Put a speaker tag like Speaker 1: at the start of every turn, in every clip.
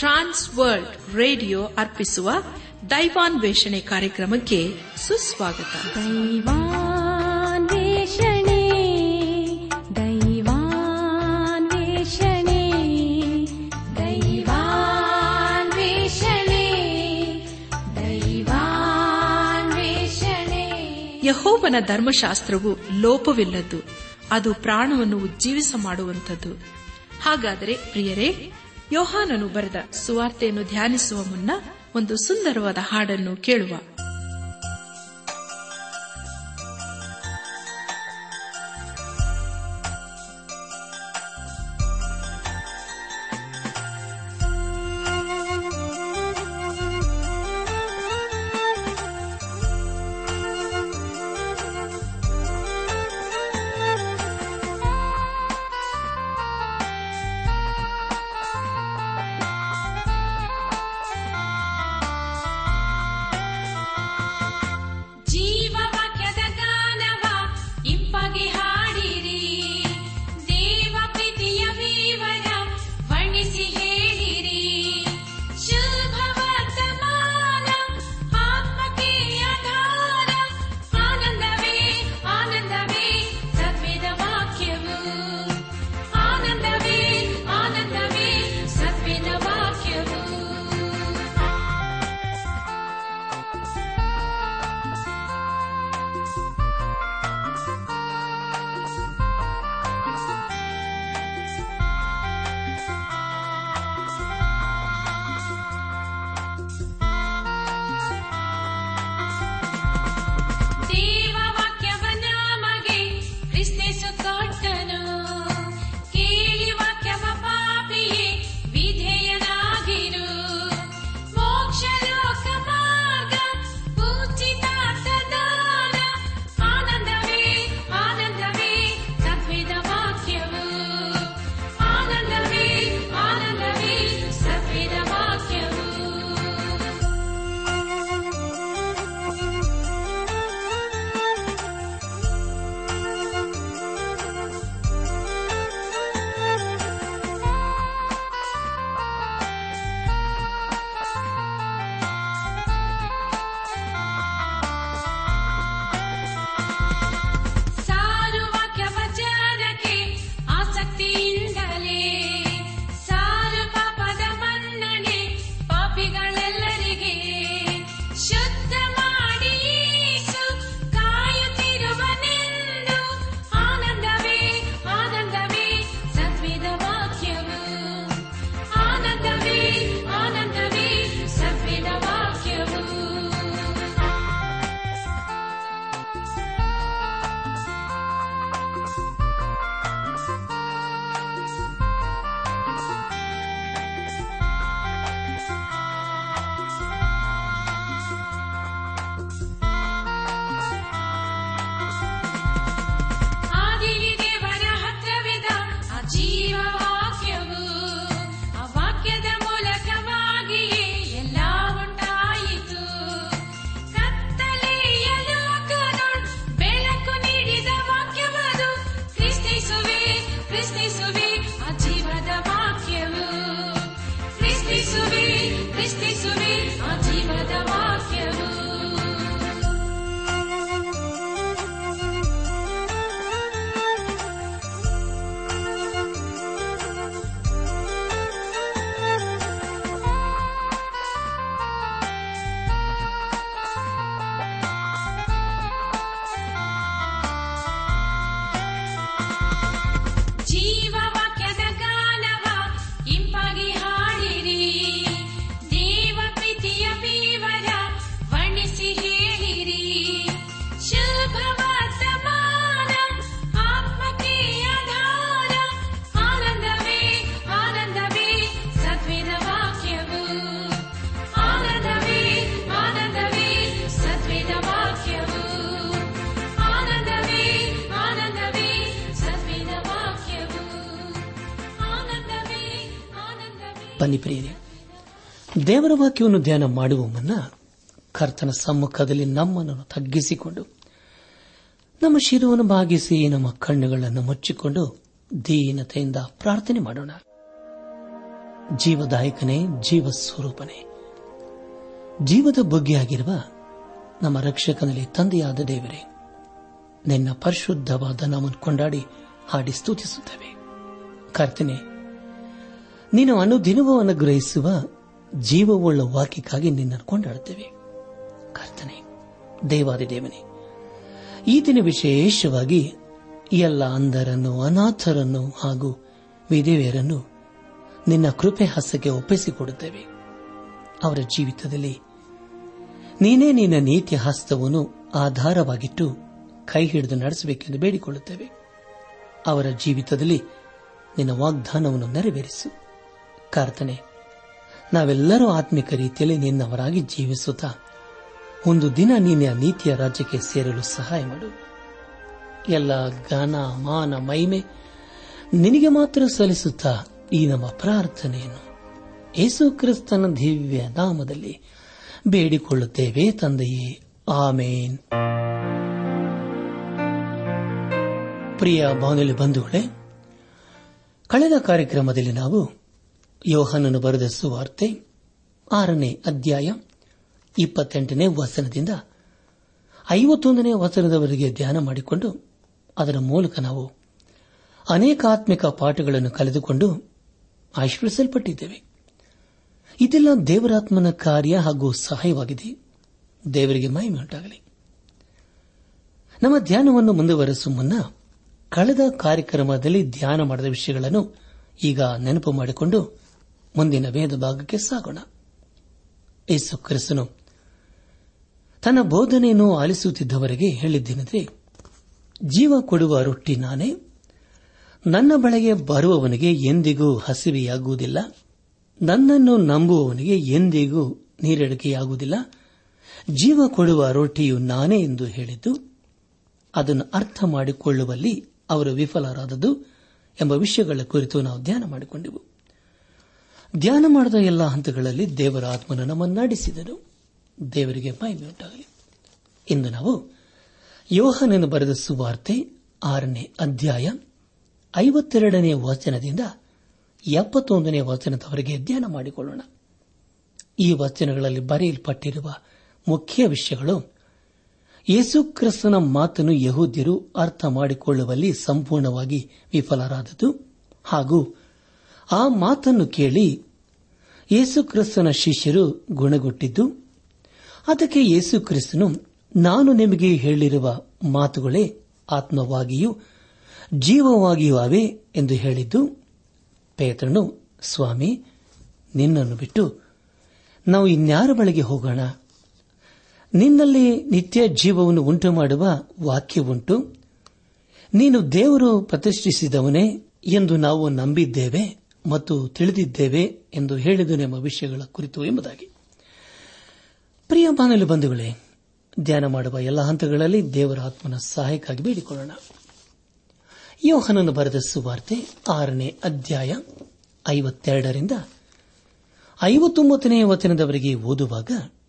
Speaker 1: ಟ್ರಾನ್ಸ್ world radio ಅರ್ಪಿಸುವ ದೈವಾನ್ವೇಷಣೆ ಕಾರ್ಯಕ್ರಮಕ್ಕೆ ಸುಸ್ವಾಗತ
Speaker 2: दैवान्वेषणे दैवान्वेषणे दैवान्वेषणे दैवान्वेषणे
Speaker 1: ಯಹೋವನ ಧರ್ಮಶಾಸ್ತ್ರವು ಲೋಪವಿಲ್ಲದ್ದು ಅದು ಪ್ರಾಣವನ್ನು ಉಜ್ಜೀವಿಸ ಮಾಡುವಂಥದ್ದು ಹಾಗಾದರೆ ಪ್ರಿಯರೇ ಯೋಹಾನನು ಬರೆದ ಸುವಾರ್ತೆಯನ್ನು ಧ್ಯಾನಿಸುವ ಮುನ್ನ ಒಂದು ಸುಂದರವಾದ ಹಾಡನ್ನು ಕೇಳುವ
Speaker 2: ಜೀವವಾಕ್ಯದ ಗಾನವ ಇಂಪಾಗಿ ಹಾಡಿರಿ ದೇವ ಪ್ರೀತಿಯ ವಿವರ ವರ್ಣಿಸಿ ಹೇಳಿರಿ ಶುಭ ವರ್ತಮಾನ ಆತ್ಮಕ್ಕೆ ಆಧಾರ ಆನಂದವೇ ಆನಂದವೇ ಸತ್ವೇದ ವಾಕ್ಯವು ಆನಂದವೇ ಆನಂದವೇ ಸತ್ವೇದ ವಾಕ್ಯವು ದೇವವಾಕ್ಯವ ನಮಗೆ ಕ್ರಿಸ್ತೇಸು ಕೊಟ್ಟನು ಕೇಳಿ ವಾಕ್ಯವ ಪಾಪಿಯೇ ವಿಧೇಯನಾಗಿರು ಮೋಕ್ಷ ಲೋಕ ಮಾರ್ಗ ಉಚಿತಾರ್ಥ ದಾನ ಆನಂದವೇ ಆನಂದವೇ ಸತ್ವೇದ ವಾಕ್ಯವು ಆನಂದವೇ ಆನಂದವೇ ಸತ್ವೇದ ವಾಕ್ಯವು ಸಾರುವಾಕ್ಯ ವಚನಕ್ಕೆ ಆಸಕ್ತಿಯಿಂದಲೇ ಸಾರು ಪಾಪದ ಮನ್ನಣೆ ಪಾಪಿಗಳೆಲ್ಲರಿಗೆ ಶುದ್ಧ ಮಾಡಿ ಯೇಸು ಕಾಯುತ್ತಿರುವನೆಂದು ಆನಂದವೇ ಆನಂದವೇ ಸತ್ವೇದ ವಾಕ್ಯವು ಆನಂದವೇ ಆನಂದವೇ ಸತ್ವೇದ ವಾಕ್ಯವು ಆದಿಲಿ ದೇವರ ಹತ್ರವಿದ ಆ ಜೀವ ವಾಕ್ಯವು ಆ ವಾಕ್ಯದ ಮೂಲಕವಾಗಿಯೇ ಎಲ್ಲ ಉಂಟಾಯಿತು ಕತ್ತಲೆಯ ಲೋಕದೊಳ್ ಬೆಳಕು ನೀಡಿದ ವಾಕ್ಯವದು ಕ್ರಿಸ್ತಿಸುವೆ ಕ್ರಿಸ್ತಿಸುವೆ ಆ ಜೀವದ ವಾಕ್ಯವು ಕ್ರಿಸ್ತಿಸುವೆ ಕ್ರಿಸ್ತಿಸುವೆ ಆ ಜೀವದ ವಾಕ್ಯವು ಜೀವವಾಕ್ಯದ ಗಾನವ ಇಂಪಾಗಿ ಹಾಡಿರಿ ದೇವ ಪ್ರೀತಿಯ ವಿವರ ವರ್ಣಿಸಿ ಹೇಳಿರಿ ಶುಭ ವರ್ತಮಾನ ಆತ್ಮಕ್ಕೆ ಆಧಾರ ಆನಂದವೇ ಆನಂದವೇ ಸತ್ವೇದ ವಾಕ್ಯವು ಆನಂದವೇ ಆನಂದವೇ ಸತ್ವೇದ ವಾಕ್ಯವು ಆನಂದವೇ ಆನಂದವೇ ಸತ್ವೇದ ವಾಕ್ಯವು ಆನಂದವೇ ಆನಂದವೇ
Speaker 3: ಬನ್ನಿ ಪ್ರಿಯರೇ ದೇವರ ವಾಕ್ಯವನ್ನು ಧ್ಯಾನ ಮಾಡುವ ಮುನ್ನ ಕರ್ತನ ಸಮ್ಮುಖದಲ್ಲಿ ನಮ್ಮನ್ನು ತಗ್ಗಿಸಿಕೊಂಡು ನಮ್ಮ ಶಿರವನ್ನು ಭಾಗಿಸಿ ನಮ್ಮ ಕಣ್ಣುಗಳನ್ನು ಮುಚ್ಚಿಕೊಂಡು ದೀನತೆಯಿಂದ ಪ್ರಾರ್ಥನೆ ಮಾಡೋಣ ಜೀವದಾಯಕನೇ ಜೀವ ಸ್ವರೂಪನೇ ಜೀವದ ಬಗ್ಗೆಯಾಗಿರುವ ನಮ್ಮ ರಕ್ಷಕನಲ್ಲಿ ತಂದೆಯಾದ ದೇವರೇ ನಿನ್ನ ಪರಿಶುದ್ಧವಾದ ನಾಮನ್ನು ಕೊಂಡಾಡಿ ಹಾಡಿ ಸ್ತುತಿಸುತ್ತೇವೆ ಕರ್ತನೆ ನೀನು ಅನುದಿನವೂ ಅನುಗ್ರಹಿಸುವ ಜೀವವುಳ್ಳ ವಾಕ್ಯಕ್ಕಾಗಿ ನಿನ್ನನ್ನು ಕೊಂಡಾಡುತ್ತೇವೆ ಕರ್ತನೆ ದೇವಾದಿ ದೇವನೇ ಈ ದಿನ ವಿಶೇಷವಾಗಿ ಎಲ್ಲ ಅಂಧರನ್ನು ಅನಾಥರನ್ನು ಹಾಗೂ ವಿಧವೆಯರನ್ನು ನಿನ್ನ ಕೃಪೆ ಹಸ್ತಕ್ಕೆ ಒಪ್ಪಿಸಿಕೊಡುತ್ತೇವೆ ಅವರ ಜೀವಿತದಲ್ಲಿ ನೀನೇ ನಿನ್ನ ನೀತಿಯ ಹಸ್ತವನ್ನು ಆಧಾರವಾಗಿಟ್ಟು ಕೈ ಹಿಡಿದು ನಡೆಸಬೇಕೆಂದು ಬೇಡಿಕೊಳ್ಳುತ್ತೇವೆ ಅವರ ಜೀವಿತದಲ್ಲಿ ನಿನ್ನ ವಾಗ್ದಾನವನ್ನು ನೆರವೇರಿಸು ಕರ್ತನೆ ನಾವೆಲ್ಲರೂ ಆತ್ಮಿಕ ರೀತಿಯಲ್ಲಿ ನಿನ್ನವರಾಗಿ ಜೀವಿಸುತ್ತಾ ಒಂದು ದಿನ ನಿನ್ನ ನೀತಿಯ ರಾಜ್ಯಕ್ಕೆ ಸೇರಲು ಸಹಾಯ ಮಾಡು ಎಲ್ಲ ಗಾನ ಮಾನ ಮಹಿಮೆ ನಿನಗೆ ಮಾತ್ರ ಸಲ್ಲಿಸುತ್ತಾ ಈ ನಮ್ಮ ಪ್ರಾರ್ಥನೆಯನ್ನು ಯೇಸು ಕ್ರಿಸ್ತನ ದಿವ್ಯ ನಾಮದಲ್ಲಿ ಬೇಡಿಕೊಳ್ಳುತ್ತೇವೆ ತಂದೆಯೇ ಆಮೇನ್ ಪ್ರಿಯ ಬಾನುಲಿ ಬಂಧುಗಳೇ ಕಳೆದ ಕಾರ್ಯಕ್ರಮದಲ್ಲಿ ನಾವು ಯೋಹನನ್ನು ಬರೆದ ಸುವಾರ್ತೆ ಆರನೇ ಅಧ್ಯಾಯ ಇಪ್ಪತ್ತೆಂಟನೇ ವಚನದಿಂದ ಐವತ್ತೊಂದನೇ ವಚನದವರೆಗೆ ಧ್ಯಾನ ಮಾಡಿಕೊಂಡು ಅದರ ಮೂಲಕ ನಾವು ಅನೇಕ ಆತ್ಮಿಕ ಪಾಠಗಳನ್ನು ಕಳೆದುಕೊಂಡು ಆಶ್ರಯಿಸಲ್ಪಟ್ಟಿದ್ದೇವೆ ಇದೆಲ್ಲ ದೇವರಾತ್ಮನ ಕಾರ್ಯ ಹಾಗೂ ಸಹಾಯವಾಗಿದೆ ದೇವರಿಗೆ ಮಹಿಮೆ ಉಂಟಾಗಲಿ ನಮ್ಮ ಧ್ಯಾನವನ್ನು ಮುಂದುವರೆಸುವ ಮುನ್ನ ಕಳೆದ ಕಾರ್ಯಕ್ರಮದಲ್ಲಿ ಧ್ಯಾನ ಮಾಡಿದ ವಿಷಯಗಳನ್ನು ಈಗ ನೆನಪು ಮಾಡಿಕೊಂಡು ಮುಂದಿನ ವೇದ ಭಾಗಕ್ಕೆ ಸಾಗೋಣ ಯೇಸು ಕ್ರಿಸ್ತನು ತನ್ನ ಬೋಧನೆಯನ್ನು ಆಲಿಸುತ್ತಿದ್ದವರಿಗೆ ಹೇಳಿದ್ದೇನೆಂದರೆ ಜೀವ ಕೊಡುವ ರೊಟ್ಟಿ ನಾನೇ ನನ್ನ ಬಳಿಗೆ ಬರುವವನಿಗೆ ಎಂದಿಗೂ ಹಸಿವೆಯಾಗುವುದಿಲ್ಲ ನನ್ನನ್ನು ನಂಬುವವನಿಗೆ ಎಂದಿಗೂ ನೀರಡಿಕೆಯಾಗುವುದಿಲ್ಲ ಜೀವ ಕೊಡುವ ರೊಟ್ಟಿಯು ನಾನೇ ಎಂದು ಹೇಳಿದ್ದು ಅದನ್ನು ಅರ್ಥ ಮಾಡಿಕೊಳ್ಳುವಲ್ಲಿ ಅವರು ವಿಫಲರಾದದ್ದು ಎಂಬ ವಿಷಯಗಳ ಕುರಿತು ನಾವು ಧ್ಯಾನ ಮಾಡಿಕೊಂಡೆವು ಧ್ಯಾನ ಮಾಡಿದ ಎಲ್ಲ ಹಂತಗಳಲ್ಲಿ ದೇವರ ಆತ್ಮನು ನಮ್ಮನ್ನು ನಡೆಸಿದನು ದೇವರಿಗೆ ಮಹಿಮೆಯುಂಟಾಗಲಿ ಇಂದು ನಾವು ಯೋಹನನ್ನು ಬರೆದ ಸುವಾರ್ತೆ ಆರನೇ ಅಧ್ಯಾಯ ಐವತ್ತೆರಡನೇ ವಚನದಿಂದ ಎಪ್ಪತ್ತೊಂದನೇ ವಚನದವರೆಗೆ ಧ್ಯಾನ ಮಾಡಿಕೊಳ್ಳೋಣ ಈ ವಚನಗಳಲ್ಲಿ ಬರೆಯಲ್ಪಟ್ಟಿರುವ ಮುಖ್ಯ ವಿಷಯಗಳು ಯೇಸು ಕ್ರಿಸ್ತನ ಮಾತನ್ನು ಯಹೂದ್ಯರು ಅರ್ಥ ಮಾಡಿಕೊಳ್ಳುವಲ್ಲಿ ಸಂಪೂರ್ಣವಾಗಿ ವಿಫಲರಾದದ್ದು ಹಾಗೂ ಆ ಮಾತನ್ನು ಕೇಳಿ ಯೇಸು ಕ್ರಿಸ್ತನ ಶಿಷ್ಯರು ಗುಣಗೊಟ್ಟಿದ್ದು ಅದಕ್ಕೆ ಯೇಸು ಕ್ರಿಸ್ತನು ನಾನು ನಿಮಗೆ ಹೇಳಿರುವ ಮಾತುಗಳೇ ಆತ್ಮವಾಗಿಯೂ ಜೀವವಾಗಿಯೂ ಅವೆ ಎಂದು ಹೇಳಿದ್ದು ಪೇತ್ರನು ಸ್ವಾಮಿ ನಿನ್ನನ್ನು ಬಿಟ್ಟು ನಾವು ಇನ್ಯಾರ ಬಳಿಗೆ ಹೋಗೋಣ ನಿನ್ನಲ್ಲಿ ನಿತ್ಯ ಜೀವವನ್ನು ಉಂಟು ಮಾಡುವ ವಾಕ್ಯವುಂಟು ನೀನು ದೇವರು ಪ್ರತಿಷ್ಠಿಸಿದವನೇ ಎಂದು ನಾವು ನಂಬಿದ್ದೇವೆ ಮತ್ತು ತಿಳಿದಿದ್ದೇವೆ ಎಂದು ಹೇಳಿದನೆಂಬ ವಿಷಯಗಳ ಕುರಿತು ಎಂಬುದಾಗಿ ಪ್ರಿಯ ಬಾನಲು ಬಂಧುಗಳೇ ಧ್ಯಾನ ಮಾಡುವ ಎಲ್ಲ ಹಂತಗಳಲ್ಲಿ ದೇವರ ಆತ್ಮನ ಸಹಾಯಕ್ಕಾಗಿ ಬೇಡಿಕೊಳ್ಳೋಣ ಯೋಹನನ್ನು ಬರೆದ ಸುವಾರ್ತೆ ಆರನೇ ಅಧ್ಯಾಯ ಐವತ್ತೆರಡರಿಂದ ಐವತ್ತೊಂಬತ್ತನೇ ವಚನದವರೆಗೆ ಓದುವಾಗ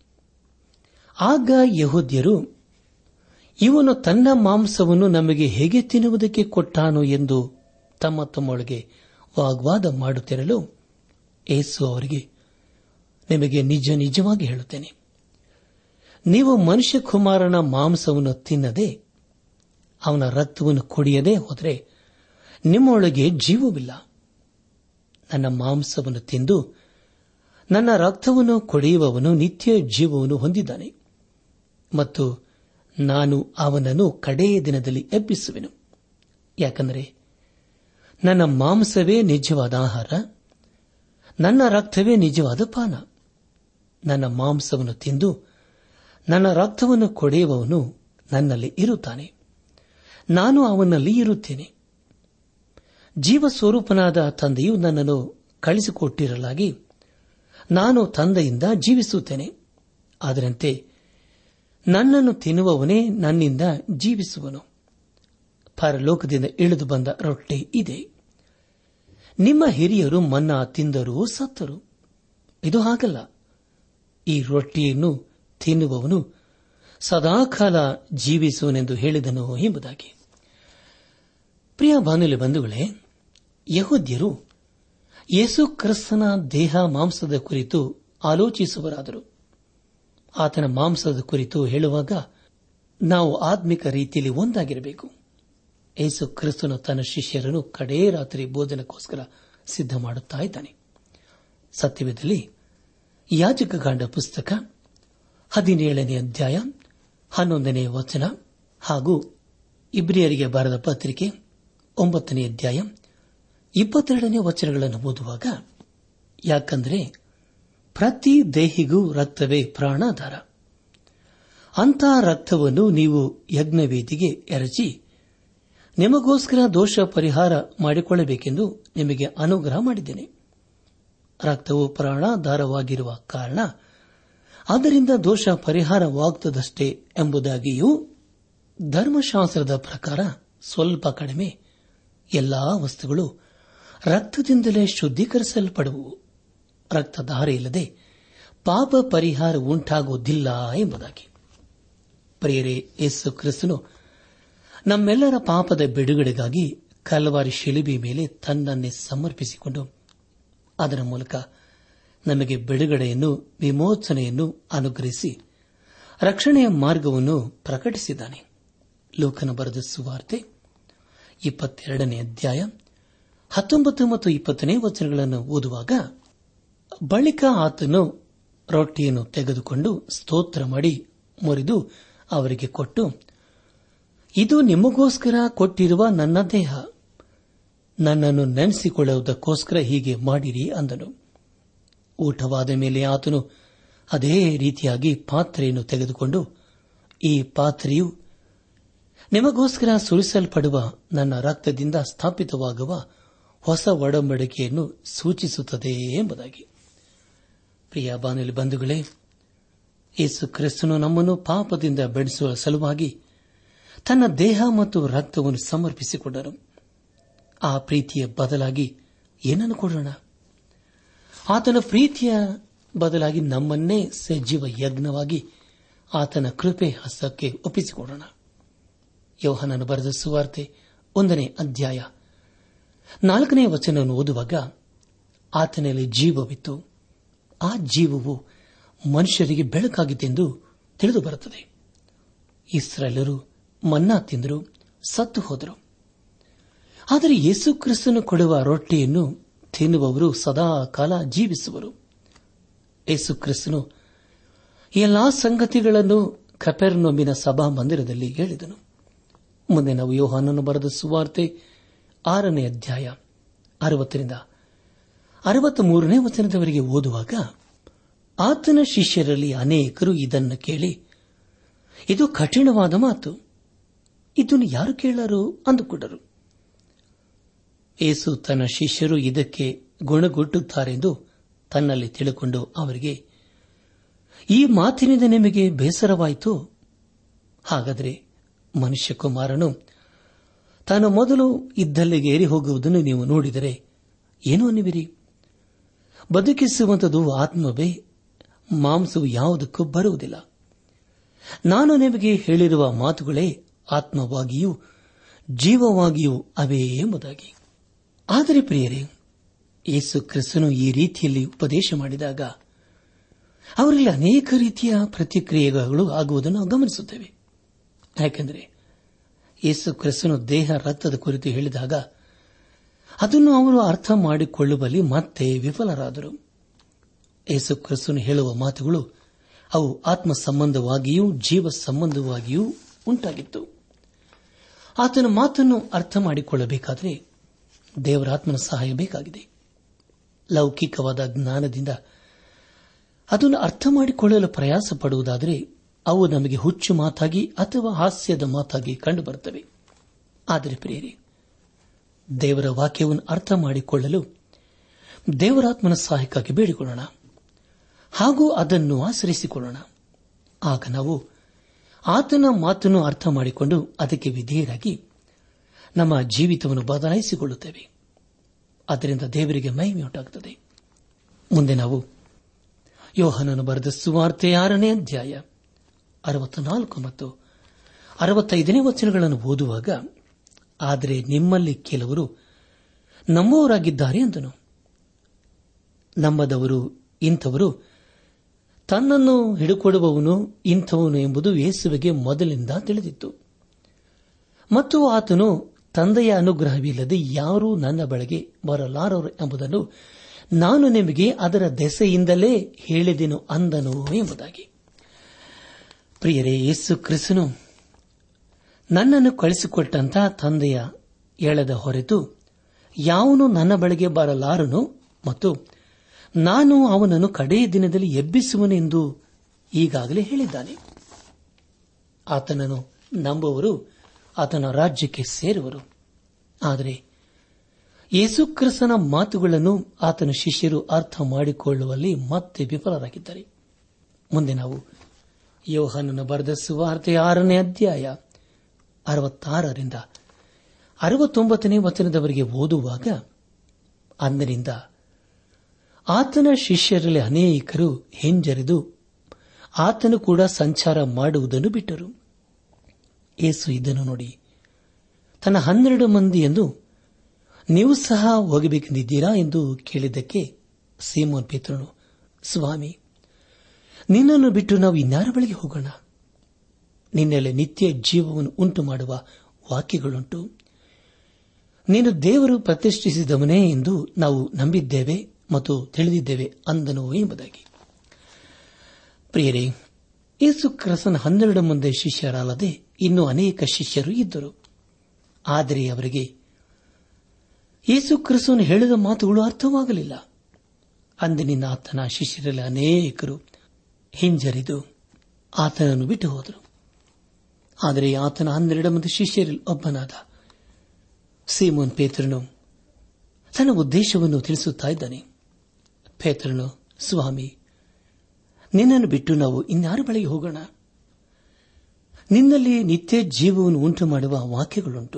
Speaker 3: ಆಗ ಯಹೋದ್ಯರು ಇವನು ತನ್ನ ಮಾಂಸವನ್ನು ನಮಗೆ ಹೇಗೆ ತಿನ್ನುವುದಕ್ಕೆ ಕೊಟ್ಟಾನು ಎಂದು ತಮ್ಮ ತಮ್ಮೊಳಗೆ ವಾಗ್ವಾದ ಮಾಡುತ್ತಿರಲು ಏಸು ಅವರಿಗೆ ನಿಮಗೆ ನಿಜ ನಿಜವಾಗಿ ಹೇಳುತ್ತೇನೆ ನೀವು ಮನುಷ್ಯ ಕುಮಾರನ ಮಾಂಸವನ್ನು ತಿನ್ನದೆ ಅವನ ರಕ್ತವನ್ನು ಕುಡಿಯದೆ ಹೋದರೆ ನಿಮ್ಮೊಳಗೆ ಜೀವವಿಲ್ಲ ನನ್ನ ಮಾಂಸವನ್ನು ತಿಂದು ನನ್ನ ರಕ್ತವನ್ನು ಕುಡಿಯುವವನು ನಿತ್ಯ ಜೀವವನ್ನು ಹೊಂದಿದ್ದಾನೆ ಮತ್ತು ನಾನು ಅವನನ್ನು ಕಡೆಯ ದಿನದಲ್ಲಿ ಎಬ್ಬಿಸುವೆನು ಯಾಕಂದರೆ ನನ್ನ ಮಾಂಸವೇ ನಿಜವಾದ ಆಹಾರ ನನ್ನ ರಕ್ತವೇ ನಿಜವಾದ ಪಾನ ನನ್ನ ಮಾಂಸವನ್ನು ತಿಂದು ನನ್ನ ರಕ್ತವನ್ನು ಕೊಡೆಯುವವನು ನನ್ನಲ್ಲಿ ಇರುತ್ತಾನೆ ನಾನು ಅವನಲ್ಲಿ ಇರುತ್ತೇನೆ ಜೀವ ಸ್ವರೂಪನಾದ ತಂದೆಯು ನನ್ನನ್ನು ಕಳಿಸಿಕೊಟ್ಟಿರಲಾಗಿ ನಾನು ತಂದೆಯಿಂದ ಜೀವಿಸುತ್ತೇನೆ ಅದರಂತೆ ನನ್ನನ್ನು ತಿನ್ನುವವನೇ ನನ್ನಿಂದ ಜೀವಿಸುವನು ಪರಲೋಕದಿಂದ ಇಳಿದು ಬಂದ ರೊಟ್ಟಿ ಇದೆ ನಿಮ್ಮ ಹಿರಿಯರು ಮನ್ನಾ ತಿಂದರೂ ಸತ್ತರು ಇದು ಹಾಗಲ್ಲ ಈ ರೊಟ್ಟಿಯನ್ನು ತಿನ್ನುವವನು ಸದಾಕಾಲ ಜೀವಿಸುವನೆಂದು ಹೇಳಿದನು ಎಂಬುದಾಗಿ ಪ್ರಿಯ ಬಾನುಲಿ ಬಂಧುಗಳೇ ಯಹೋದ್ಯರು ಯೇಸು ಕ್ರಿಸ್ತನ ದೇಹ ಮಾಂಸದ ಕುರಿತು ಆಲೋಚಿಸುವರಾದರು ಆತನ ಮಾಂಸದ ಕುರಿತು ಹೇಳುವಾಗ ನಾವು ಆತ್ಮಿಕ ರೀತಿಯಲ್ಲಿ ಒಂದಾಗಿರಬೇಕು ಯೇಸು ಕ್ರಿಸ್ತನು ತನ್ನ ಶಿಷ್ಯರನ್ನು ಕಡೇ ರಾತ್ರಿ ಬೋಧನಕ್ಕೋಸ್ಕರ ಸಿದ್ಧ ಮಾಡುತ್ತಾ ಇದ್ದಾನೆ ಸತ್ಯವೇದಲ್ಲಿ ಯಾಜಕಕಾಂಡ ಪುಸ್ತಕ ಹದಿನೇಳನೇ ಅಧ್ಯಾಯ ಹನ್ನೊಂದನೇ ವಚನ ಹಾಗೂ ಇಬ್ರಿಯರಿಗೆ ಬರೆದ ಪತ್ರಿಕೆ ಒಂಬತ್ತನೇ ಅಧ್ಯಾಯ ಇಪ್ಪತ್ತೆರಡನೇ ವಚನಗಳನ್ನು ಓದುವಾಗ ಯಾಕಂದರೆ ಪ್ರತಿ ದೇಹಿಗೂ ರಕ್ತವೇ ಪ್ರಾಣಾಧಾರ ಅಂತ ರಕ್ತವನ್ನು ನೀವು ಯಜ್ಞವೇದಿಗೆ ಎರಚಿ ನಿಮಗೋಸ್ಕರ ದೋಷ ಪರಿಹಾರ ಮಾಡಿಕೊಳ್ಳಬೇಕೆಂದು ನಿಮಗೆ ಅನುಗ್ರಹ ಮಾಡಿದ್ದೇನೆ ರಕ್ತವು ಪ್ರಾಣಾಧಾರವಾಗಿರುವ ಕಾರಣ ಅದರಿಂದ ದೋಷ ಪರಿಹಾರವಾಗುತ್ತದಷ್ಟೇ ಎಂಬುದಾಗಿಯೂ ಧರ್ಮಶಾಸ್ತ್ರದ ಪ್ರಕಾರ ಸ್ವಲ್ಪ ಕಡಿಮೆ ಎಲ್ಲಾ ವಸ್ತುಗಳು ರಕ್ತದಿಂದಲೇ ಶುದ್ದೀಕರಿಸಲ್ಪಡುವು ರಕ್ತಧಾರೆ ಇಲ್ಲದೆ ಪಾಪ ಪರಿಹಾರ ಉಂಟಾಗುವುದಿಲ್ಲ ಎಂಬುದಾಗಿ ಪ್ರಿಯರೇ ಯೇಸು ಕ್ರಿಸ್ತನು ನಮ್ಮೆಲ್ಲರ ಪಾಪದ ಬಿಡುಗಡೆಗಾಗಿ ಕಲ್ವಾರಿ ಶಿಲುಬಿ ಮೇಲೆ ತನ್ನನ್ನೇ ಸಮರ್ಪಿಸಿಕೊಂಡು ಅದರ ಮೂಲಕ ನಮಗೆ ಬಿಡುಗಡೆಯನ್ನು ವಿಮೋಚನೆಯನ್ನು ಅನುಗ್ರಹಿಸಿ ರಕ್ಷಣೆಯ ಮಾರ್ಗವನ್ನು ಪ್ರಕಟಿಸಿದ್ದಾನೆ ಲೋಕನ ಬರೆದ ಸುವಾರ್ತೆ ಇಪ್ಪತ್ತೆರಡನೇ ಅಧ್ಯಾಯ ಹತ್ತೊಂಬತ್ತು ಮತ್ತು ಇಪ್ಪತ್ತನೇ ವಚನಗಳನ್ನು ಓದುವಾಗ ಬಳಿಕ ಆತನು ರೊಟ್ಟಿಯನ್ನು ತೆಗೆದುಕೊಂಡು ಸ್ತೋತ್ರ ಮಾಡಿ ಮುರಿದು ಅವರಿಗೆ ಕೊಟ್ಟು ಇದು ನಿಮಗೋಸ್ಕರ ಕೊಟ್ಟಿರುವ ನನ್ನ ದೇಹ ನನ್ನನ್ನು ನೆನೆಸಿಕೊಳ್ಳುವುದಕ್ಕೋಸ್ಕರ ಹೀಗೆ ಮಾಡಿರಿ ಅಂದನು ಊಟವಾದ ಮೇಲೆ ಆತನು ಅದೇ ರೀತಿಯಾಗಿ ಪಾತ್ರೆಯನ್ನು ತೆಗೆದುಕೊಂಡು ಈ ಪಾತ್ರೆಯು ನಿಮಗೋಸ್ಕರ ಸುರಿಸಲ್ಪಡುವ ನನ್ನ ರಕ್ತದಿಂದ ಸ್ಥಾಪಿತವಾಗುವ ಹೊಸ ಒಡಂಬಡಿಕೆಯನ್ನು ಸೂಚಿಸುತ್ತದೆ ಎಂಬುದಾಗಿ ಪ್ರಿಯ ಬಾನುಲಿ ಬಂಧುಗಳೇ ಯೇಸು ಕ್ರಿಸ್ತನು ನಮ್ಮನ್ನು ಪಾಪದಿಂದ ಬೆಳೆಸುವ ಸಲುವಾಗಿ ತನ್ನ ದೇಹ ಮತ್ತು ರಕ್ತವನ್ನು ಸಮರ್ಪಿಸಿಕೊಂಡರು ಆ ಪ್ರೀತಿಯ ಬದಲಾಗಿ ಏನನ್ನು ಕೊಡೋಣ ಆತನ ಪ್ರೀತಿಯ ಬದಲಾಗಿ ನಮ್ಮನ್ನೇ ಸಜೀವ ಯಜ್ಞವಾಗಿ ಆತನ ಕೃಪೆ ಹಸ್ತಕ್ಕೆ ಒಪ್ಪಿಸಿಕೊಡೋಣ ಯೋಹನನು ಬರೆದ ಸುವಾರ್ತೆ ಒಂದನೇ ಅಧ್ಯಾಯ ನಾಲ್ಕನೇ ವಚನವನ್ನು ಓದುವಾಗ ಆತನಲ್ಲಿ ಜೀವವಿತ್ತು ಆ ಜೀವವು ಮನುಷ್ಯರಿಗೆ ಬೆಳಕಾಗಿತ್ತೆಂದು ತಿಳಿದು ಬರುತ್ತದೆ ಇಸ್ರಾಯೇಲರು ಮನ್ನಾ ತಿಂದರು ಸತ್ತು ಹೋದರು ಆದರೆ ಯೇಸು ಕ್ರಿಸ್ತನು ಕೊಡುವ ರೊಟ್ಟಿಯನ್ನು ತಿನ್ನುವವರು ಸದಾ ಕಾಲ ಜೀವಿಸುವರು ಯೇಸು ಕ್ರಿಸ್ತನು ಎಲ್ಲಾ ಸಂಗತಿಗಳನ್ನು ಕಪೆರ್ನೊಮ್ಮಿನ ಸಭಾ ಮಂದಿರದಲ್ಲಿ ಹೇಳಿದನು ಮುಂದೆ ನಾವು ಯೋಹಾನನ್ನು ಬರೆದ ಸುವಾರ್ತೆ ಆರನೇ ಅಧ್ಯಾಯ ಅರವತ್ತರಿಂದ ಅರವತ್ತ ಮೂರನೇ ವಚನದವರೆಗೆ ಓದುವಾಗ ಆತನ ಶಿಷ್ಯರಲ್ಲಿ ಅನೇಕರು ಇದನ್ನು ಕೇಳಿ ಇದು ಕಠಿಣವಾದ ಮಾತು ಇದನ್ನು ಯಾರು ಕೇಳರು ಅಂದುಕೊಂಡರು ಏಸು ತನ್ನ ಶಿಷ್ಯರು ಇದಕ್ಕೆ ಗುಣಗುಟ್ಟುತ್ತಾರೆಂದು ತನ್ನಲ್ಲಿ ತಿಳಿಕೊಂಡು ಅವರಿಗೆ ಈ ಮಾತಿನಿಂದ ನಿಮಗೆ ಬೇಸರವಾಯಿತು ಹಾಗಾದರೆ ಮನುಷ್ಯ ಕುಮಾರನು ತಾನು ಮೊದಲು ಇದ್ದಲ್ಲಿಗೆ ಏರಿ ಹೋಗುವುದನ್ನು ನೀವು ನೋಡಿದರೆ ಏನು ಅನ್ನುವಿರಿ ಬದುಕಿಸುವಂಥದ್ದು ಆತ್ಮವೇ ಮಾಂಸವು ಯಾವುದಕ್ಕೂ ಬರುವುದಿಲ್ಲ ನಾನು ನಿಮಗೆ ಹೇಳಿರುವ ಮಾತುಗಳೇ ಆತ್ಮವಾಗಿಯೂ ಜೀವವಾಗಿಯೂ ಅವೇ ಎಂಬುದಾಗಿ ಆದರೆ ಪ್ರಿಯರೇ ಯೇಸು ಕ್ರಿಸ್ತನು ಈ ರೀತಿಯಲ್ಲಿ ಉಪದೇಶ ಮಾಡಿದಾಗ ಅವರಲ್ಲಿ ಅನೇಕ ರೀತಿಯ ಪ್ರತಿಕ್ರಿಯೆಗಳು ಆಗುವುದನ್ನು ನಾವು ಗಮನಿಸುತ್ತೇವೆ ಯಾಕೆಂದರೆ ಯೇಸು ಕ್ರಿಸ್ತನು ದೇಹ ರಕ್ತದ ಕುರಿತು ಹೇಳಿದಾಗ ಅದನ್ನು ಅವರು ಅರ್ಥ ಮಾಡಿಕೊಳ್ಳುವಲ್ಲಿ ಮತ್ತೆ ವಿಫಲರಾದರು ಯೇಸು ಕ್ರಿಸ್ತನು ಹೇಳುವ ಮಾತುಗಳು ಅವು ಆತ್ಮ ಸಂಬಂಧವಾಗಿಯೂ ಜೀವ ಸಂಬಂಧವಾಗಿಯೂ ಉಂಟಾಗಿತ್ತು ಆತನ ಮಾತನ್ನು ಅರ್ಥ ಮಾಡಿಕೊಳ್ಳಬೇಕಾದರೆ ದೇವರ ಆತ್ಮನ ಸಹಾಯ ಬೇಕಾಗಿದೆ ಲೌಕಿಕವಾದ ಜ್ಞಾನದಿಂದ ಅದನ್ನು ಅರ್ಥ ಮಾಡಿಕೊಳ್ಳಲು ಪ್ರಯಾಸ ಪಡುವುದಾದರೆ ಅವು ನಮಗೆ ಹುಚ್ಚು ಮಾತಾಗಿ ಅಥವಾ ಹಾಸ್ಯದ ಮಾತಾಗಿ ಕಂಡುಬರುತ್ತವೆ ಆದರೆ ಪ್ರಿಯರಿ ದೇವರ ವಾಕ್ಯವನ್ನು ಅರ್ಥ ಮಾಡಿಕೊಳ್ಳಲು ದೇವರಾತ್ಮನ ಸಹಾಯಕ್ಕಾಗಿ ಬೇಡಿಕೊಳ್ಳೋಣ ಹಾಗೂ ಅದನ್ನು ಆಚರಿಸಿಕೊಳ್ಳೋಣ ಆಗ ನಾವು ಆತನ ಮಾತನ್ನು ಅರ್ಥ ಮಾಡಿಕೊಂಡು ಅದಕ್ಕೆ ವಿಧೇಯರಾಗಿ ನಮ್ಮ ಜೀವಿತವನ್ನು ಬದಲಾಯಿಸಿಕೊಳ್ಳುತ್ತೇವೆ ಅದರಿಂದ ದೇವರಿಗೆ ಮಹಿಮೆಯುಂಟಾಗುತ್ತದೆ ಮುಂದೆ ನಾವು ಯೋಹನನು ಬರೆದ ಸುವಾರ್ತೆ ಆರನೇ ಅಧ್ಯಾಯ ಅರವತ್ನಾಲ್ಕು ಮತ್ತು ಅರವತ್ತೈದನೇ ವಚನಗಳನ್ನು ಓದುವಾಗ ಆದರೆ ನಿಮ್ಮಲ್ಲಿ ಕೆಲವರು ನಮ್ಮವರಾಗಿದ್ದಾರೆ ಎಂದನು ನಂಬದವರು ಇಂಥವರು ತನ್ನನ್ನು ಹಿಡುಕೊಡುವವನು ಇಂಥವನು ಎಂಬುದು ಯೇಸುವಿಗೆ ಮೊದಲಿಂದ ತಿಳಿದಿತ್ತು ಮತ್ತು ಆತನು ತಂದೆಯ ಅನುಗ್ರಹವಿಲ್ಲದೆ ಯಾರೂ ನನ್ನ ಬಳಿಗೆ ಬರಲಾರರು ಎಂಬುದನ್ನು ನಾನು ನಿಮಗೆ ಅದರ ದೆಸೆಯಿಂದಲೇ ಹೇಳಿದೆನು ಅಂದನು ಎಂಬುದಾಗಿ ಪ್ರಿಯರೇ ಯೇಸು ಕ್ರಿಸ್ತನು ನನ್ನನ್ನು ಕಳಿಸಿಕೊಟ್ಟಂತಹ ತಂದೆಯ ಎಳೆದ ಹೊರತು ಯಾವನು ನನ್ನ ಬಳಿಗೆ ಬರಲಾರನು ಮತ್ತು ನಾನು ಅವನನ್ನು ಕಡೆಯ ದಿನದಲ್ಲಿ ಎಬ್ಬಿಸುವನೆಂದು ಈಗಾಗಲೇ ಹೇಳಿದ್ದಾನೆ ಆತನನ್ನು ನಂಬುವರು ಆತನ ರಾಜ್ಯಕ್ಕೆ ಸೇರುವರು ಆದರೆ ಯೇಸುಕ್ರಿಸ್ತನ ಮಾತುಗಳನ್ನು ಆತನ ಶಿಷ್ಯರು ಅರ್ಥ ಮಾಡಿಕೊಳ್ಳುವಲ್ಲಿ ಮತ್ತೆ ವಿಫಲರಾಗಿದ್ದಾರೆ ಮುಂದೆ ನಾವು ಯೋಹಾನನ ಬರೆದ ಸುವಾರ್ತೆ ಆರನೇ ಅಧ್ಯಾಯ ಅರವತ್ತಾರರಿಂದ ಅರವತ್ತೊಂಬತ್ತನೇ ವಚನದವರೆಗೆ ಓದುವಾಗ ಅಂದಿನಿಂದ ಆತನ ಶಿಷ್ಯರಲ್ಲಿ ಅನೇಕರು ಹಿಂಜರಿದು ಆತನು ಕೂಡ ಸಂಚಾರ ಮಾಡುವುದನ್ನು ಬಿಟ್ಟರು ಏಸು ಇದನ್ನು ನೋಡಿ ತನ್ನ ಹನ್ನೆರಡು ಮಂದಿ ಎಂದು ನೀವು ಸಹ ಹೋಗಬೇಕೆಂದಿದ್ದೀರಾ ಎಂದು ಕೇಳಿದ್ದಕ್ಕೆ ಸೀಮೋನ್ ಪೇತ್ರನು ಸ್ವಾಮಿ ನಿನ್ನನ್ನು ಬಿಟ್ಟು ನಾವು ಇನ್ಯಾರ ಬಳಿಗೆ ಹೋಗೋಣ ನಿನ್ನೆಲೆ ನಿತ್ಯ ಜೀವವನ್ನು ಉಂಟು ಮಾಡುವ ವಾಕ್ಯಗಳುಂಟು ನೀನು ದೇವರು ಪ್ರತಿಷ್ಠಿಸಿದವನೇ ಎಂದು ನಾವು ನಂಬಿದ್ದೇವೆ ಮತ್ತು ತಿಳಿದಿದ್ದೇವೆ ಅಂದನು ಎಂಬುದಾಗಿ ಪ್ರಿಯರೇ ಯೇಸು ಕ್ರಿಸ್ತನ ಹನ್ನೆರಡು ಮಂದಿ ಶಿಷ್ಯರಲ್ಲದೆ ಇನ್ನೂ ಅನೇಕ ಶಿಷ್ಯರು ಇದ್ದರು ಆದರೆ ಅವರಿಗೆ ಯೇಸು ಕ್ರಿಸ್ತನು ಹೇಳಿದ ಮಾತುಗಳು ಅರ್ಥವಾಗಲಿಲ್ಲ ಅಂದಿನಿಂದ ಆತನ ಶಿಷ್ಯರಲ್ಲಿ ಅನೇಕರು ಹಿಂಜರಿದು ಆತನನ್ನು ಬಿಟ್ಟು ಹೋದರು ಆದರೆ ಆತನ ಹನ್ನೆರಡು ಮಂದಿ ಶಿಷ್ಯರಲ್ಲಿ ಒಬ್ಬನಾದ ಸೀಮೋನ್ ಪೇತ್ರನು ತನ್ನ ಉದ್ದೇಶವನ್ನು ತಿಳಿಸುತ್ತಾ ಇದ್ದಾನೆ ಪೇತ್ರನು ಸ್ವಾಮಿ ನಿನ್ನನ್ನು ಬಿಟ್ಟು ನಾವು ಇನ್ಯಾರ ಬಳಿಗೆ ಹೋಗೋಣ ನಿನ್ನಲ್ಲಿ ನಿತ್ಯ ಜೀವವನ್ನು ಉಂಟು ಮಾಡುವ ವಾಕ್ಯಗಳುಂಟು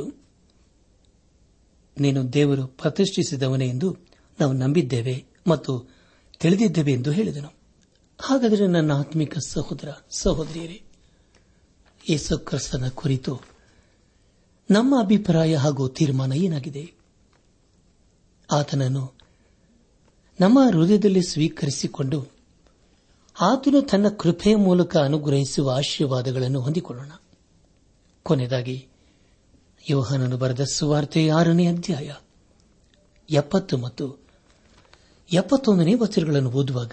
Speaker 3: ನೀನು ದೇವರು ಪ್ರತಿಷ್ಠಿಸಿದವನೇ ಎಂದು ನಾವು ನಂಬಿದ್ದೇವೆ ಮತ್ತು ತಿಳಿದಿದ್ದೇವೆ ಎಂದು ಹೇಳಿದನು ಹಾಗಾದರೆ ನನ್ನ ಆತ್ಮಿಕ ಸಹೋದರ ಸಹೋದರಿಯರೇ ಯೇಸು ಕ್ರಿಸ್ತನ ಕುರಿತು ನಮ್ಮ ಅಭಿಪ್ರಾಯ ಹಾಗೂ ತೀರ್ಮಾನ ಏನಾಗಿದೆ ಆತನನ್ನು ನಮ್ಮ ಹೃದಯದಲ್ಲಿ ಸ್ವೀಕರಿಸಿಕೊಂಡು ಆತನು ತನ್ನ ಕೃಪೆಯ ಮೂಲಕ ಅನುಗ್ರಹಿಸುವ ಆಶೀರ್ವಾದಗಳನ್ನು ಹೊಂದಿಕೊಳ್ಳೋಣ ಕೊನೆಯದಾಗಿ ಯೋಹಾನನು ಬರೆದ ಸುವಾರ್ತೆ ಆರನೇ ಅಧ್ಯಾಯ ಎಪ್ಪತ್ತು ಮತ್ತು ಎಪ್ಪತ್ತೊಂದನೇ ವಚನಗಳನ್ನು ಓದುವಾಗ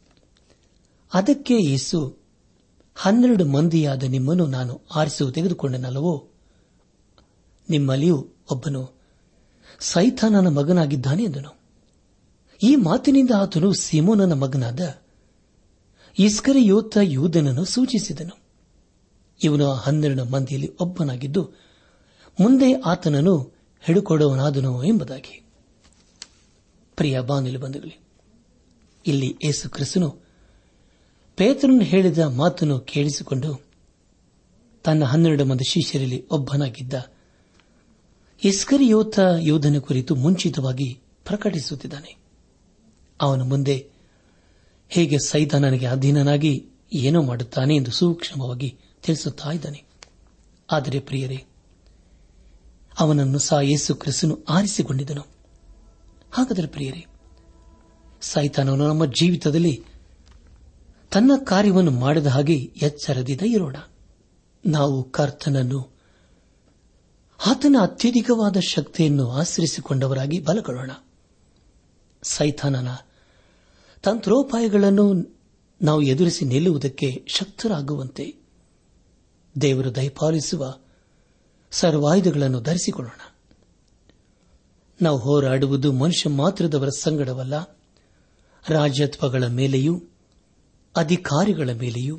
Speaker 3: ಅದಕ್ಕೆ ಯೇಸು ಹನ್ನೆರಡು ಮಂದಿಯಾದ ನಿಮ್ಮನ್ನು ನಾನು ಆರಿಸು ತೆಗೆದುಕೊಂಡನಲ್ಲವೋ ನಿಮ್ಮಲ್ಲಿಯೂ ಒಬ್ಬನು ಸೈತಾನನ ಮಗನಾಗಿದ್ದಾನೆ ಎಂದನು ಈ ಮಾತಿನಿಂದ ಆತನು ಸಿಮೋನನ ಮಗನಾದ ಇಸ್ಕರಿಯೋತ ಯೂದನನ್ನು ಸೂಚಿಸಿದನು ಇವನು ಆ ಹನ್ನೆರಡು ಮಂದಿಯಲ್ಲಿ ಒಬ್ಬನಾಗಿದ್ದು ಮುಂದೆ ಆತನನ್ನು ಹಿಡುಕೊಡುವನಾದನು ಎಂಬುದಾಗಿ ಪ್ರಿಯ ಬಾನಿಲು ಬಂಧುಗಳೇ ಇಲ್ಲಿ ಏಸು ಕ್ರಿಸ್ತನು ಪೇತ್ರನು ಹೇಳಿದ ಮಾತನ್ನು ಕೇಳಿಸಿಕೊಂಡು ತನ್ನ ಹನ್ನೆರಡು ಮಂದಿ ಶಿಷ್ಯರಲ್ಲಿ ಒಬ್ಬನಾಗಿದ್ದ ಇಸ್ಕರಿಯೋತ ಯೋಧನ ಕುರಿತು ಮುಂಚಿತವಾಗಿ ಪ್ರಕಟಿಸುತ್ತಿದ್ದಾನೆ ಅವನು ಮುಂದೆ ಹೇಗೆ ಸೈತಾನನಿಗೆ ಅಧೀನನಾಗಿ ಏನೋ ಮಾಡುತ್ತಾನೆ ಎಂದು ಸೂಕ್ಷ್ಮವಾಗಿ ತಿಳಿಸುತ್ತಾ ಇದ್ದಾನೆ ಆದರೆ ಪ್ರಿಯರೇ ಅವನನ್ನು ಸಹ ಯೇಸು ಕ್ರಿಸ್ತನು ಆರಿಸಿಕೊಂಡಿದ್ದನು ಹಾಗಾದರೆ ಪ್ರಿಯರೇ ಸೈತಾನನು ನಮ್ಮ ಜೀವಿತದಲ್ಲಿ ತನ್ನ ಕಾರ್ಯವನ್ನು ಮಾಡದ ಹಾಗೆ ಎಚ್ಚರದಿಂದ ಇರೋಣ ನಾವು ಕರ್ತನನ್ನು ಆತನ ಅತ್ಯಧಿಕವಾದ ಶಕ್ತಿಯನ್ನು ಆಶ್ರಯಿಸಿಕೊಂಡವರಾಗಿ ಬಲಗೊಳ್ಳೋಣ ಸೈತಾನನ ತಂತ್ರೋಪಾಯಗಳನ್ನು ನಾವು ಎದುರಿಸಿ ನಿಲ್ಲುವುದಕ್ಕೆ ಶಕ್ತರಾಗುವಂತೆ ದೇವರು ದಯಪಾಲಿಸುವ ಸರ್ವಾಯುಧಗಳನ್ನು ಧರಿಸಿಕೊಳ್ಳೋಣ ನಾವು ಹೋರಾಡುವುದು ಮನುಷ್ಯ ಮಾತ್ರದವರ ಸಂಗಡವಲ್ಲ ರಾಜ್ಯತ್ವಗಳ ಮೇಲೆಯೂ ಅಧಿಕಾರಿಗಳ ಮೇಲೆಯೂ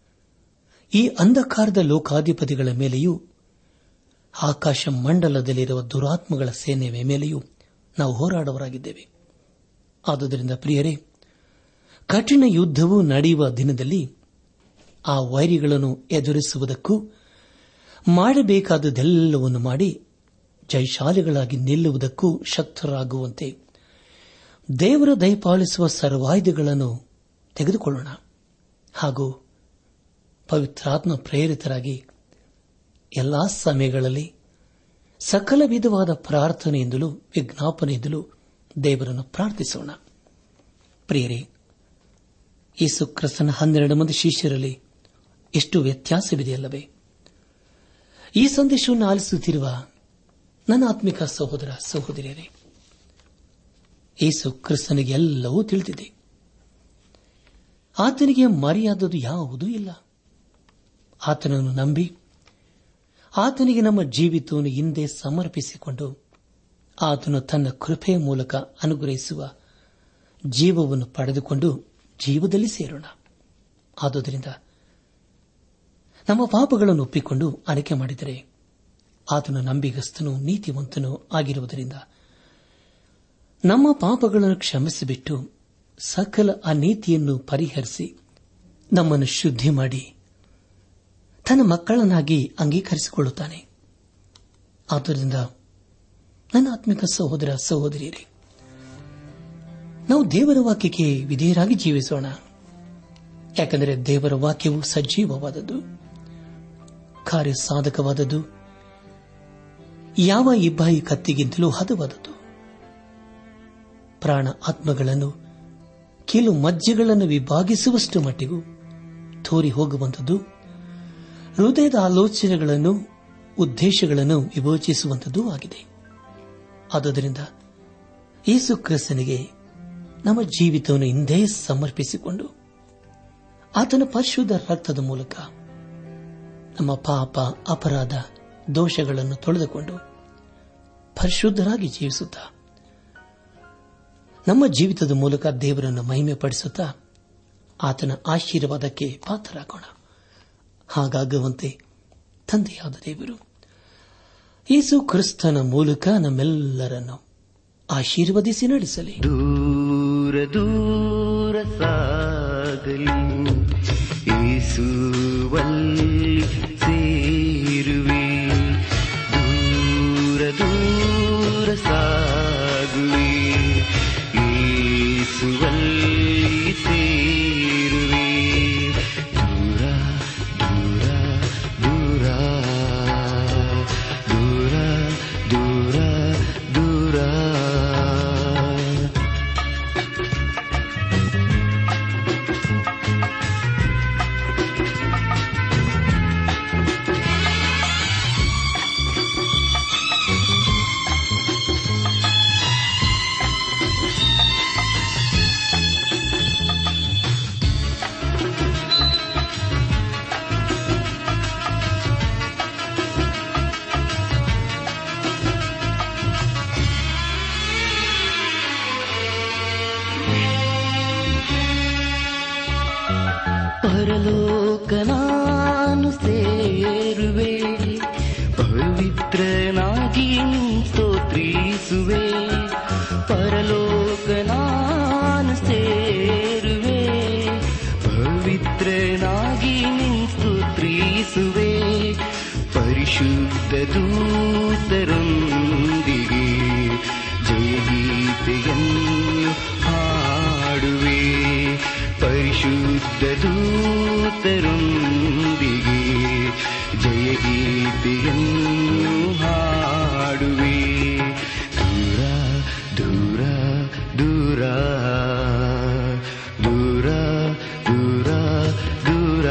Speaker 3: ಈ ಅಂಧಕಾರದ ಲೋಕಾಧಿಪತಿಗಳ ಮೇಲೆಯೂ ಆಕಾಶ ಮಂಡಲದಲ್ಲಿರುವ ದುರಾತ್ಮಗಳ ಸೇನೆಯ ಮೇಲೆಯೂ ನಾವು ಹೋರಾಡುವರಾಗಿದ್ದೇವೆ ಆದುದರಿಂದ ಪ್ರಿಯರೇ ಕಠಿಣ ಯುದ್ದವು ನಡೆಯುವ ದಿನದಲ್ಲಿ ಆ ವೈರಿಗಳನ್ನು ಎದುರಿಸುವುದಕ್ಕೂ ಮಾಡಬೇಕಾದದೆಲ್ಲವನ್ನು ಮಾಡಿ ಜಯಶಾಲಿಗಳಾಗಿ ನಿಲ್ಲುವುದಕ್ಕೂ ಶಕ್ತರಾಗುವಂತೆ ದೇವರ ದಯಪಾಲಿಸುವ ಸರ್ವಾಯುಧಗಳನ್ನು ತೆಗೆದುಕೊಳ್ಳೋಣ ಹಾಗೂ ಪವಿತ್ರಾತ್ಮ ಪ್ರೇರಿತರಾಗಿ ಎಲ್ಲಾ ಸಮಯಗಳಲ್ಲಿ ಸಕಲ ವಿಧವಾದ ಪ್ರಾರ್ಥನೆಯಿಂದಲೂ ವಿಜ್ಞಾಪನೆಯಿಂದಲೂ ದೇವರನ್ನು ಪ್ರಾರ್ಥಿಸೋಣ ಪ್ರಿಯರೇ ಯೇಸು ಕ್ರಿಸ್ತನ ಹನ್ನೆರಡು ಮಂದಿ ಶಿಷ್ಯರಲ್ಲಿ ಎಷ್ಟು ವ್ಯತ್ಯಾಸವಿದೆಯಲ್ಲವೇ ಈ ಸಂದೇಶವನ್ನು ಆಲಿಸುತ್ತಿರುವ ನನ್ನ ಆತ್ಮಿಕ ಸಹೋದರ ಸಹೋದರಿಯರೇ ಯೇಸು ಕ್ರಿಸ್ತನಿಗೆ ಎಲ್ಲವೂ ತಿಳಿದಿದೆ ಆತನಿಗೆ ಮರೆಯಾದದು ಯಾವುದೂ ಇಲ್ಲ ಆತನನ್ನು ನಂಬಿ ಆತನಿಗೆ ನಮ್ಮ ಜೀವಿತವನ್ನು ಹಿಂದೆ ಸಮರ್ಪಿಸಿಕೊಂಡು ಆತನು ತನ್ನ ಕೃಪೆಯ ಮೂಲಕ ಅನುಗ್ರಹಿಸುವ ಜೀವವನ್ನು ಪಡೆದುಕೊಂಡು ಜೀವದಲ್ಲಿ ಸೇರೋಣ ಆದುದರಿಂದ ನಮ್ಮ ಪಾಪಗಳನ್ನು ಒಪ್ಪಿಕೊಂಡು ಆಯ್ಕೆ ಮಾಡಿದರೆ ಆತನು ನಂಬಿಗಸ್ತನೂ ನೀತಿವಂತನೂ ಆಗಿರುವುದರಿಂದ ನಮ್ಮ ಪಾಪಗಳನ್ನು ಕ್ಷಮಿಸಿಬಿಟ್ಟು ಸಕಲ ಅನೀತಿಯನ್ನು ಪರಿಹರಿಸಿ ನಮ್ಮನ್ನು ಶುದ್ಧಿ ಮಾಡಿ ತನ್ನ ಮಕ್ಕಳನ್ನಾಗಿ ಅಂಗೀಕರಿಸಿಕೊಳ್ಳುತ್ತಾನೆ ಆದ್ದರಿಂದ ನನ್ನ ಆತ್ಮಿಕ ಸಹೋದರ ಸಹೋದರಿಯರೇ ನಾವು ದೇವರ ವಾಕ್ಯಕ್ಕೆ ವಿಧೇಯರಾಗಿ ಜೀವಿಸೋಣ ಯಾಕೆಂದರೆ ದೇವರ ವಾಕ್ಯವು ಸಜೀವವಾದದ್ದು ಕಾರ್ಯ ಸಾಧಕವಾದದ್ದು ಯಾವ ಇಬ್ಬಾಯಿ ಕತ್ತಿಗಿಂತಲೂ ಹದವಾದದ್ದು ಪ್ರಾಣ ಆತ್ಮಗಳನ್ನು ಕೀಲು ಮಜ್ಜೆಗಳನ್ನು ವಿಭಾಗಿಸುವಷ್ಟು ಮಟ್ಟಿಗೂ ತೋರಿ ಹೋಗುವಂಥದ್ದು ಹೃದಯದ ಆಲೋಚನೆಗಳನ್ನು ಉದ್ದೇಶಗಳನ್ನು ವಿಮೋಚಿಸುವಂಥದ್ದೂ ಆಗಿದೆ ಆದುದರಿಂದ ಯೇಸು ಕ್ರಿಸ್ತನಿಗೆ ನಮ್ಮ ಜೀವಿತವನ್ನು ಹಿಂದೆ ಸಮರ್ಪಿಸಿಕೊಂಡು ಆತನ ಪರಿಶುದ್ಧ ರಕ್ತದ ಮೂಲಕ ನಮ್ಮ ಪಾಪ ಅಪರಾಧ ದೋಷಗಳನ್ನು ತೊಳೆದುಕೊಂಡು ಪರಿಶುದ್ಧರಾಗಿ ಜೀವಿಸುತ್ತಾ ನಮ್ಮ ಜೀವಿತದ ಮೂಲಕ ದೇವರನ್ನು ಮಹಿಮೆ ಪಡಿಸುತ್ತಾ ಆತನ ಆಶೀರ್ವಾದಕ್ಕೆ ಪಾತ್ರರಾಗೋಣ ಹಾಗಾಗುವಂತೆ ತಂದೆಯಾದ ದೇವರು ಯೇಸು ಕ್ರಿಸ್ತನ ಮೂಲಕ ನಮ್ಮೆಲ್ಲರನ್ನು ಆಶೀರ್ವದಿಸಿ ನಡೆಸಲಿ
Speaker 4: ದೂರ ದೂರ ಸಾಗಲಿ ಏಸುವಲ್ಲಿ ಸೇರುವೆ ದೂರ ದೂರ ಸಾಗುವೆ ಏಸುವಲ್ಲಿ ಸೇರುವೆ ದೂರ ದೂರ ದೂರ ದೂರ ದೂರ ದೂರ ಪರಲೋಕ ನಾನು ಸೇರುವೆ ಪವಿತ್ರನಾಗಿ ಸ್ತೋತ್ರಿಸುವೆ ಪರಲೋಕ ನಾನು ಸೇರುವೆ ಪವಿತ್ರನಾಗಿ ಸ್ತೋತ್ರಿಸುವೆ ಪರಿಶುದ್ಧ ದೂತರೊಂದಿಗೆ ಜಯಗೀತೆಯನ್ನು ಹಾಡುವೆ ಪರಿಶುದ್ಧ ದೂತರೊಂದಿಗೆ ಜಯಗೀತೆಯನ್ನು ಹಾಡುವೆ ದೂರ ದೂರ ದೂರ ದೂರ ದೂರ ದೂರ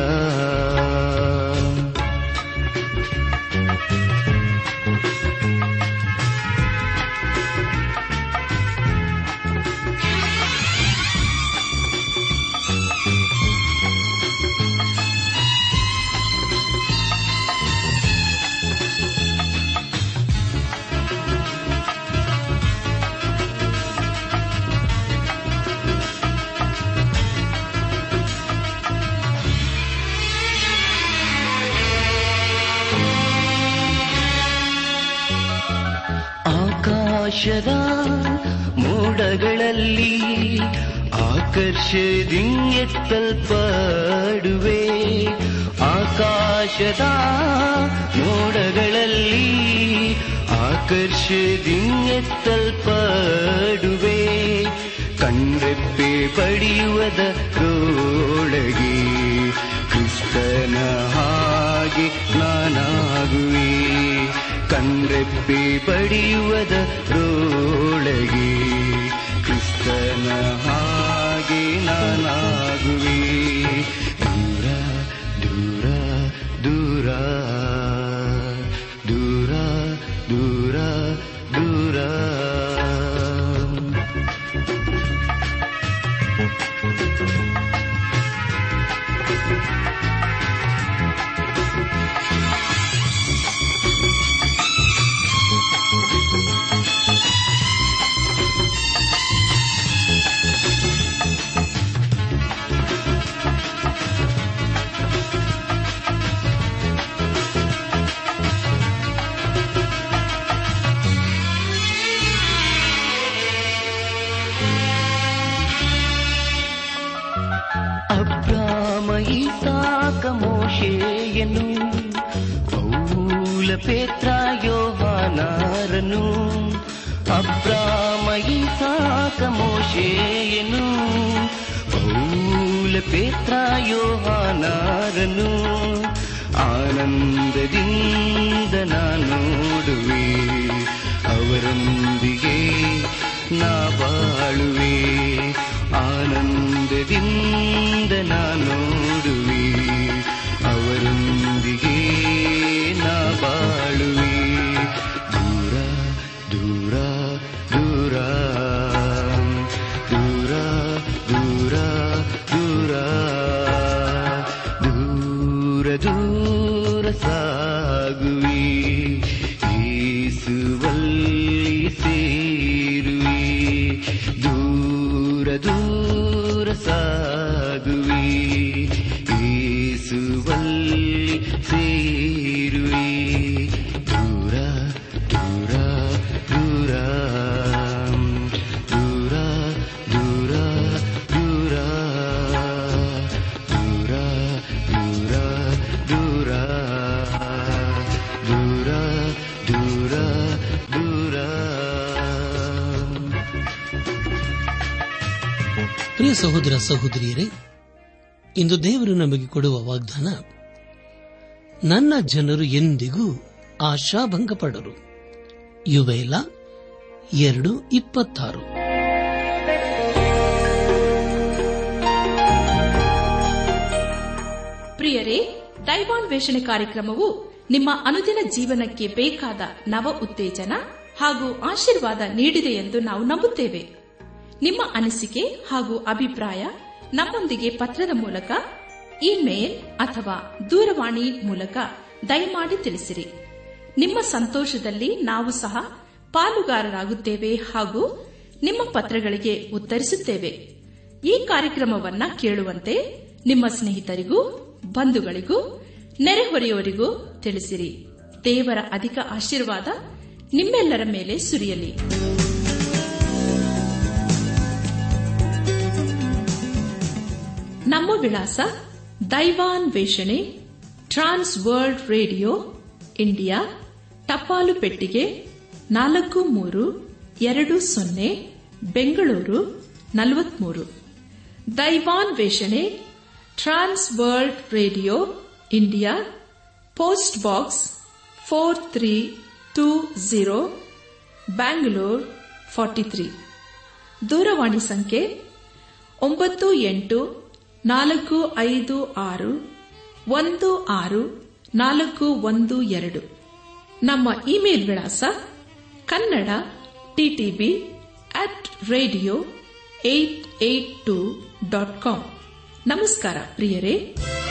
Speaker 4: ಆಕಾಶದ ಮೋಡಗಳಲ್ಲಿ ಆಕರ್ಷದಿಂಗೆತ್ತಲ್ಪಡುವೆ ಆಕಾಶದ ಮೋಡಗಳಲ್ಲಿ ಆಕರ್ಷದಿಂಗೆತ್ತಲ್ಪಡುವೆ ಕಣ್ರೆಪ್ಪೆ ಪಡೆಯುವದ ರೋಳಗೆ ಕ್ರಿಸ್ತನ ಹಾಗೆ ನಾನಾಗುವೆ ಕಣ್ರೆಪ್ಪೆ ಪಡೆಯುವದ ರೋಳಗೆ ಕ್ರಿಸ್ತನ ಹಾಗೆ ನಾನಾಗುವೆ ದೂರ ದೂರ ದೂರ ದೂರ ದೂರ ದೂರ ಅಬ್ರಾಮ ಈಸಾಕ ಮೋಶೆಯನು ಪೌಲ ಪೇತ್ರ ಯೋಹಾನಾರನು ಅಬ್ರಾಮ ಈಸಾಕ ಮೋಶೆಯನು ಪೌಲ ಪೇತ್ರ ಯೋಹಾನಾರನು ಆನಂದದಿಂದ ನಾನು ನೋಡುವೆ ಅವರೊಂದಿಗೆ ನಾ ಬಾಳುವೆ ಆನಂದದಿಂದ ನಾನು ನೋಡುವೆ ಅವರೊಂದಿಗೆ ನಾ ಬಾಳುವೆ ದೂರ ದೂರ ದೂರ ದೂರ ದೂರ ದೂರ ದೂರ ದೂರ ಸಾಗುವೆ ಯೇಸುವಲ್ಲಿ ಸೇರುವೆ ದೂರ ದೂರ ಸಾಗುವೆ ಯೇಸುವಲ್ಲಿ ಸೇರುವೆ ದೂರ ದೂರ ದೂರ ದೂರ ದೂರ ದೂರ ದೂರ ದೂರ ದೂರ ದೂರ ದೂರ ದೂರ
Speaker 3: ಪ್ರಿಯ ಸಹೋದರ ಸಹೋದರಿಯರೇ ಇಂದು ದೇವರು ನಮಗೆ ಕೊಡುವ ವಾಗ್ದಾನ ನನ್ನ ಜನರು ಎಂದಿಗೂ ಆಶಾಭಂಗ ಪಡರು ಯುವೇಲ ಎರಡು ಇಪ್ಪತ್ತಾರು
Speaker 1: ಪ್ರಿಯರೇ ದೈವಾನ್ವೇಷಣೆ ಕಾರ್ಯಕ್ರಮವು ನಿಮ್ಮ ಅನುದಿನ ಜೀವನಕ್ಕೆ ಬೇಕಾದ ನವ ಉತ್ತೇಜನ ಹಾಗೂ ಆಶೀರ್ವಾದ ನೀಡಿದೆ ಎಂದು ನಾವು ನಂಬುತ್ತೇವೆ ನಿಮ್ಮ ಅನಿಸಿಕೆ ಹಾಗೂ ಅಭಿಪ್ರಾಯ ನಮ್ಮೊಂದಿಗೆ ಪತ್ರದ ಮೂಲಕ ಇಮೇಲ್ ಅಥವಾ ದೂರವಾಣಿ ಮೂಲಕ ದಯಮಾಡಿ ತಿಳಿಸಿರಿ ನಿಮ್ಮ ಸಂತೋಷದಲ್ಲಿ ನಾವು ಸಹ ಪಾಲುಗಾರರಾಗುತ್ತೇವೆ ಹಾಗೂ ನಿಮ್ಮ ಪತ್ರಗಳಿಗೆ ಉತ್ತರಿಸುತ್ತೇವೆ ಈ ಕಾರ್ಯಕ್ರಮವನ್ನ ಕೇಳುವಂತೆ ನಿಮ್ಮ ಸ್ನೇಹಿತರಿಗೂ ಬಂಧುಗಳಿಗೂ ನೆರೆಹೊರೆಯವರಿಗೂ ತಿಳಿಸಿರಿ ದೇವರ ಅಧಿಕ ಆಶೀರ್ವಾದ ನಿಮ್ಮೆಲ್ಲರ ಮೇಲೆ ಸುರಿಯಲಿ ನಮ್ಮ ವಿಳಾಸ ದೈವಾನ್ ವೇಷಣೆ ಟ್ರಾನ್ಸ್ ವರ್ಲ್ಡ್ ರೇಡಿಯೋ ಇಂಡಿಯಾ ಟಪಾಲು ಪೆಟ್ಟಿಗೆ ನಾಲ್ಕು ಮೂರು ಎರಡು ಸೊನ್ನೆ ಬೆಂಗಳೂರು ನಲವತ್ಮೂರು ದೈವಾನ್ ವೇಷಣೆ trans world radio India post box four three two zero Bangalore forty three ದೂರವಾಣಿ ಸಂಖ್ಯೆ ಒಂಬತ್ತು ಎಂಟು ನಾಲ್ಕು ಐದು ಆರು ಒಂದು ಆರು ನಾಲ್ಕು ಒಂದು ಎರಡು ನಮ್ಮ ಇಮೇಲ್ ವಿಳಾಸ Kannada TTB at radio eight eight two dot com ನಮಸ್ಕಾರ ಪ್ರಿಯರೇ